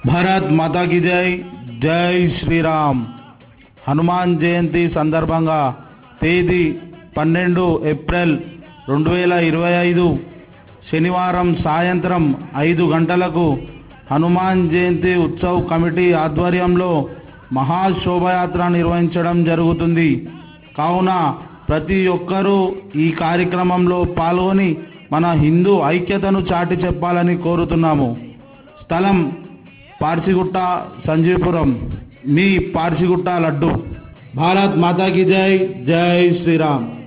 భారత్ మాతాకి జై జై శ్రీరామ్ హనుమాన్ జయంతి సందర్భంగా తేదీ పన్నెండు ఏప్రిల్ రెండు వేల ఇరవై ఐదు శనివారం సాయంత్రం ఐదు గంటలకు హనుమాన్ జయంతి ఉత్సవ్ కమిటీ ఆధ్వర్యంలో మహాశోభయాత్ర నిర్వహించడం జరుగుతుంది కావున ప్రతి ఒక్కరూ ఈ కార్యక్రమంలో పాల్గొని మన హిందూ ఐక్యతను చాటి చెప్పాలని కోరుతున్నాము స్థలం పార్సిగుట్ట సంజీపురం మీ పార్సిగుట్ట లడ్డు భారత్ మాతాకి జై జై శ్రీరామ్